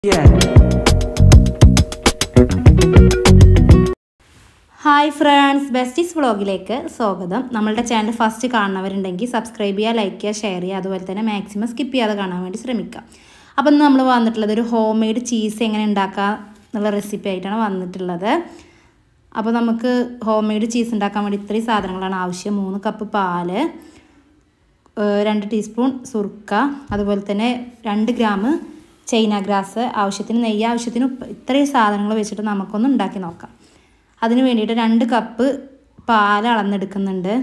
Hi friends besties വ്ളോഗിലേക്ക് സ്വാഗതം നമ്മളുടെ ചാനൽ ഫസ്റ്റ് കാണുന്നവരുണ്ടെങ്കിൽ സബ്സ്ക്രൈബ് ചെയ്യുക ലൈക്ക് ചെയ്യുക ഷെയർ ചെയ്യുക അതുപോലെ തന്നെ മാക്സിമം സ്കിപ്പ് ചെയ്യാതെ കാണാൻ വേണ്ടി ശ്രമിക്കുക അപ്പം ഇന്ന് നമ്മൾ വന്നിട്ടുള്ളത് ഒരു ഹോം മെയ്ഡ് ചീസ് എങ്ങനെ ഉണ്ടാക്കുക എന്നുള്ള റെസിപ്പി ആയിട്ടാണ് വന്നിട്ടുള്ളത് അപ്പോൾ നമുക്ക് ഹോം മെയ്ഡ് ചീസ് ഉണ്ടാക്കാൻ വേണ്ടി ഇത്രയും സാധനങ്ങളാണ് ആവശ്യം മൂന്ന് കപ്പ് പാല് ഏഹ് രണ്ട് ടീസ്പൂൺ സുർക്ക അതുപോലെ തന്നെ രണ്ട് ഗ്രാം ചൈന ഗ്രാസ് ആവശ്യത്തിന് നെയ്യ് ആവശ്യത്തിന് ഉപ്പ് ഇത്രയും സാധനങ്ങൾ വെച്ചിട്ട് നമുക്കൊന്ന് ഉണ്ടാക്കി നോക്കാം അതിന് വേണ്ടിയിട്ട് രണ്ട് കപ്പ് പാൽ അളന്നെടുക്കുന്നുണ്ട്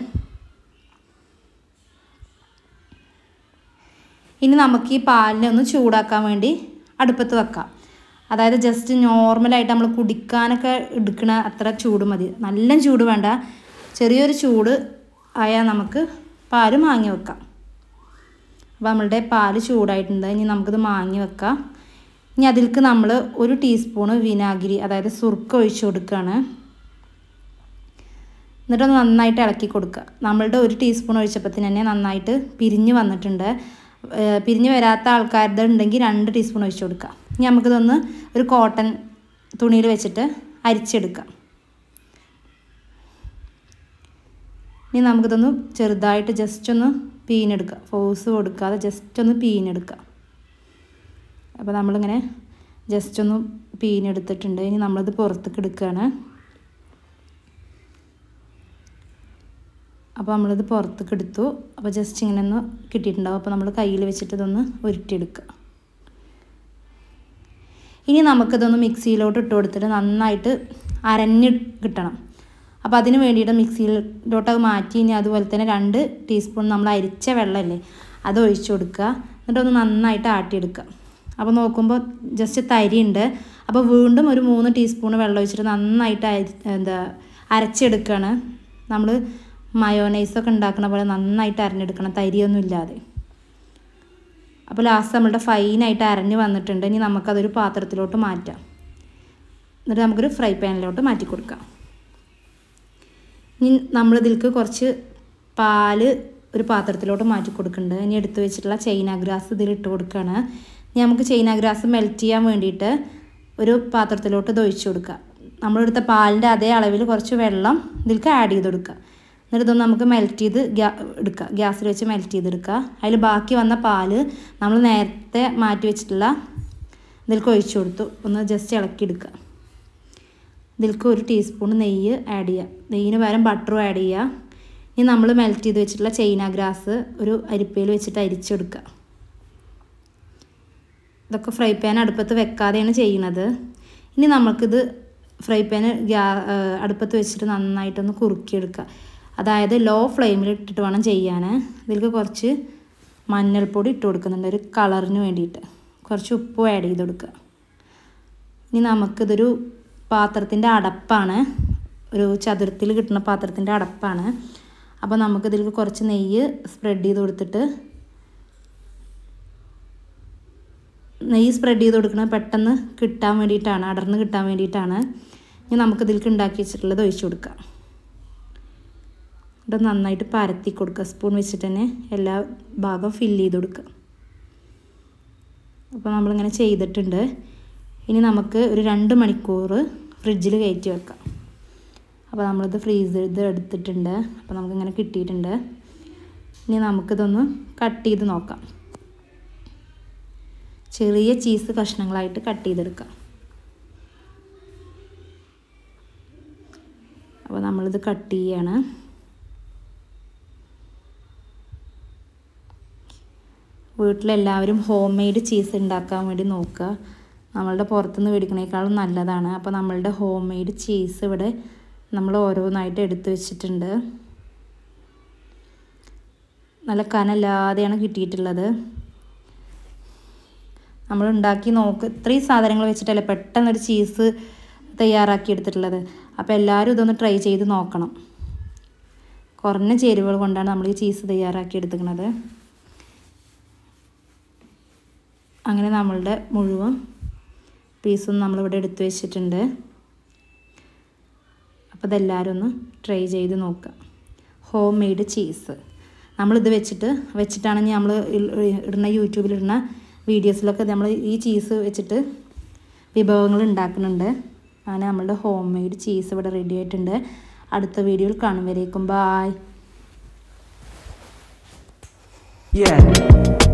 ഇനി നമുക്ക് ഈ പാലിനെ ഒന്ന് ചൂടാക്കാൻ വേണ്ടി അടുപ്പത്ത് വെക്കാം അതായത് ജസ്റ്റ് നോർമലായിട്ട് നമ്മൾ കുടിക്കാനൊക്കെ എടുക്കണ അത്ര ചൂട് മതി നല്ല ചൂട് വേണ്ട ചെറിയൊരു ചൂട് ആയാൽ നമുക്ക് പാല് മാങ്ങി വെക്കാം അപ്പോൾ നമ്മളുടെ പാല് ചൂടായിട്ടുണ്ട് ഇനി നമുക്കിത് മാങ്ങി വെക്കാം ഇനി അതിലേക്ക് നമ്മൾ ഒരു ടീസ്പൂണ് വിനാഗിരി അതായത് സുർക്ക ഒഴിച്ചു കൊടുക്കുകയാണ് എന്നിട്ടൊന്ന് നന്നായിട്ട് ഇളക്കി കൊടുക്കുക നമ്മളുടെ ഒരു ടീസ്പൂൺ ഒഴിച്ചപ്പത്തിന് തന്നെ നന്നായിട്ട് പിരിഞ്ഞ് വന്നിട്ടുണ്ട് ഏഹ് പിരിഞ്ഞ് വരാത്ത ആൾക്കാരുടെ ഉണ്ടെങ്കിൽ രണ്ട് ടീസ്പൂൺ ഒഴിച്ചു കൊടുക്കുക ഇനി നമുക്കിതൊന്ന് ഒരു കോട്ടൺ തുണിയിൽ വെച്ചിട്ട് അരിച്ചെടുക്കാം ഇനി നമുക്കിതൊന്ന് ചെറുതായിട്ട് ജസ്റ്റ് ഒന്ന് പീനെടുക്കുക ഫോഴ്സ് കൊടുക്കാതെ ജസ്റ്റ് ഒന്ന് പീനെടുക്കുക അപ്പോൾ നമ്മളിങ്ങനെ ജസ്റ്റ് ഒന്ന് പീനെടുത്തിട്ടുണ്ട് ഇനി നമ്മളിത് പുറത്തേക്ക് എടുക്കുകയാണ് അപ്പോൾ നമ്മളിത് പുറത്തേക്ക് എടുത്തു അപ്പോൾ ജസ്റ്റ് ഇങ്ങനെ ഒന്ന് കിട്ടിയിട്ടുണ്ടാവും അപ്പോൾ നമ്മൾ കയ്യിൽ വെച്ചിട്ട് ഇതൊന്ന് ഉരുട്ടിയെടുക്കുക ഇനി നമുക്കിതൊന്ന് മിക്സിയിലോട്ട് ഇട്ട് കൊടുത്തിട്ട് നന്നായിട്ട് അരഞ്ഞ് കിട്ടണം അപ്പോൾ അതിന് വേണ്ടിയിട്ട് മിക്സിയിലോട്ട് അത് മാറ്റി ഇനി അതുപോലെ തന്നെ രണ്ട് ടീസ്പൂൺ നമ്മൾ അരിച്ച വെള്ളമല്ലേ അത് ഒഴിച്ചു കൊടുക്കുക എന്നിട്ടൊന്ന് നന്നായിട്ട് ആട്ടിയെടുക്കുക അപ്പോൾ നോക്കുമ്പോൾ ജസ്റ്റ് തരി ഉണ്ട് അപ്പോൾ വീണ്ടും ഒരു മൂന്ന് ടീസ്പൂൺ വെള്ളം ഒഴിച്ചിട്ട് നന്നായിട്ട് അരി എന്താ അരച്ചെടുക്കുകയാണ് നമ്മൾ മയോനൈസൊക്കെ ഉണ്ടാക്കുന്ന പോലെ നന്നായിട്ട് അരഞ്ഞെടുക്കണം തരിയൊന്നും ഇല്ലാതെ അപ്പോൾ ലാസ്റ്റ് നമ്മളുടെ ഫൈനായിട്ട് അരഞ്ഞ് വന്നിട്ടുണ്ട് ഇനി നമുക്കതൊരു പാത്രത്തിലോട്ട് മാറ്റാം എന്നിട്ട് നമുക്കൊരു ഫ്രൈ പാനിലോട്ട് മാറ്റി കൊടുക്കാം ഇനി നമ്മളിതിലേക്ക് കുറച്ച് പാല് ഒരു പാത്രത്തിലോട്ട് മാറ്റി കൊടുക്കുന്നുണ്ട് ഇനി എടുത്ത് വെച്ചിട്ടുള്ള ചൈന ഗ്രാസ് ഇതിൽ ഇട്ട് കൊടുക്കുകയാണ് ഇനി നമുക്ക് ചൈന ഗ്രാസ് മെൽറ്റ് ചെയ്യാൻ വേണ്ടിയിട്ട് ഒരു പാത്രത്തിലോട്ട് ഇത് ഒഴിച്ചു കൊടുക്കുക നമ്മളെടുത്ത പാലിൻ്റെ അതേ അളവിൽ കുറച്ച് വെള്ളം ഇതിലേക്ക് ആഡ് ചെയ്ത് കൊടുക്കുക എന്നിട്ട് ഇതൊന്ന് നമുക്ക് മെൽറ്റ് ചെയ്ത് ഗ്യാ എടുക്കുക ഗ്യാസിൽ വെച്ച് മെൽറ്റ് ചെയ്തെടുക്കുക അതിൽ ബാക്കി വന്ന പാല് നമ്മൾ നേരത്തെ മാറ്റി വെച്ചിട്ടുള്ള ഇതിലേക്ക് ഒഴിച്ചു കൊടുത്തു ഒന്ന് ജസ്റ്റ് ഇളക്കിയെടുക്കുക ഇതിലേക്ക് ഒരു ടീസ്പൂൺ നെയ്യ് ആഡ് ചെയ്യുക നെയ്യിന് പകരം ബട്ടറും ആഡ് ചെയ്യുക ഇനി നമ്മൾ മെൽറ്റ് ചെയ്ത് വെച്ചിട്ടുള്ള ചൈന ഗ്രാസ് ഒരു അരിപ്പയിൽ വെച്ചിട്ട് അരിച്ചെടുക്കുക ഇതൊക്കെ ഫ്രൈ പാൻ അടുപ്പത്ത് വെക്കാതെയാണ് ചെയ്യുന്നത് ഇനി നമുക്കിത് ഫ്രൈ പാന് ഗ്യാ അടുപ്പത്ത് വെച്ചിട്ട് നന്നായിട്ടൊന്ന് കുറുക്കിയെടുക്കുക അതായത് ലോ ഫ്ലെയിമിൽ ഇട്ടിട്ട് വേണം ചെയ്യാൻ ഇതിലേക്ക് കുറച്ച് മഞ്ഞൾപ്പൊടി ഇട്ട് കൊടുക്കുന്നുണ്ട് ഒരു കളറിന് വേണ്ടിയിട്ട് കുറച്ച് ഉപ്പും ആഡ് ചെയ്ത് കൊടുക്കുക ഇനി നമുക്കിതൊരു പാത്രത്തിൻ്റെ അടപ്പാണ് ഒരു ചതുരത്തിൽ കിട്ടുന്ന പാത്രത്തിൻ്റെ അടപ്പാണ് അപ്പോൾ നമുക്കിതിലേക്ക് കുറച്ച് നെയ്യ് സ്പ്രെഡ് ചെയ്ത് കൊടുത്തിട്ട് നെയ്യ് സ്പ്രെഡ് ചെയ്ത് കൊടുക്കുന്നത് പെട്ടെന്ന് കിട്ടാൻ വേണ്ടിയിട്ടാണ് അടർന്ന് കിട്ടാൻ വേണ്ടിയിട്ടാണ് ഇനി നമുക്കിതിലേക്ക് ഉണ്ടാക്കി വെച്ചിട്ടുള്ളത് ഒഴിച്ചു കൊടുക്കാം ഇത് നന്നായിട്ട് പരത്തി കൊടുക്കുക സ്പൂൺ വെച്ചിട്ട് തന്നെ എല്ലാ ഭാഗം ഫില്ല് ചെയ്ത് കൊടുക്കുക അപ്പോൾ നമ്മളിങ്ങനെ ചെയ്തിട്ടുണ്ട് ഇനി നമുക്ക് ഒരു രണ്ട് മണിക്കൂർ ഫ്രിഡ്ജിൽ കയറ്റി വെക്കാം അപ്പോൾ നമ്മളിത് ഫ്രീസ് ഇത് എടുത്തിട്ടുണ്ട് അപ്പോൾ നമുക്കിങ്ങനെ കിട്ടിയിട്ടുണ്ട് ഇനി നമുക്കിതൊന്ന് കട്ട് ചെയ്ത് നോക്കാം ചെറിയ ചീസ് കഷ്ണങ്ങളായിട്ട് കട്ട് ചെയ്തെടുക്കാം അപ്പോൾ നമ്മളിത് കട്ട് ചെയ്യാണ് വീട്ടിലെല്ലാവരും ഹോം മെയ്ഡ് ചീസ് ഉണ്ടാക്കാൻ വേണ്ടി നോക്കുക നമ്മളുടെ പുറത്തുനിന്ന് മേടിക്കണേക്കാളും നല്ലതാണ് അപ്പോൾ നമ്മളുടെ ഹോം മെയ്ഡ് ചീസ് ഇവിടെ നമ്മൾ ഓരോന്നായിട്ട് എടുത്തു വെച്ചിട്ടുണ്ട് നല്ല കനല്ലാതെയാണ് കിട്ടിയിട്ടുള്ളത് നമ്മൾ ഉണ്ടാക്കി നോക്ക് ഇത്രയും സാധനങ്ങൾ വെച്ചിട്ടല്ലേ പെട്ടെന്നൊരു ചീസ് തയ്യാറാക്കി എടുത്തിട്ടുള്ളത് അപ്പോൾ എല്ലാവരും ഇതൊന്ന് ട്രൈ ചെയ്ത് നോക്കണം കുറഞ്ഞ ചേരുവകൾ കൊണ്ടാണ് നമ്മൾ ഈ ചീസ് തയ്യാറാക്കി എടുത്തിരിക്കുന്നത് അങ്ങനെ നമ്മളുടെ മുഴുവൻ പീസും നമ്മളിവിടെ എടുത്തു വെച്ചിട്ടുണ്ട് അപ്പോൾ ഇതെല്ലാവരും ഒന്ന് ട്രൈ ചെയ്ത് നോക്കുക ഹോം മെയ്ഡ് ചീസ് നമ്മളിത് വെച്ചിട്ട് വെച്ചിട്ടാണ് നമ്മൾ ഇടുന്ന യൂട്യൂബിലിടുന്ന വീഡിയോസിലൊക്കെ നമ്മൾ ഈ ചീസ് വെച്ചിട്ട് വിഭവങ്ങൾ ഉണ്ടാക്കുന്നുണ്ട് അങ്ങനെ നമ്മളുടെ ഹോം മെയ്ഡ് ചീസ് ഇവിടെ റെഡി ആയിട്ടുണ്ട് അടുത്ത വീഡിയോയിൽ കാണും വരേക്കും ബായ് Yeah.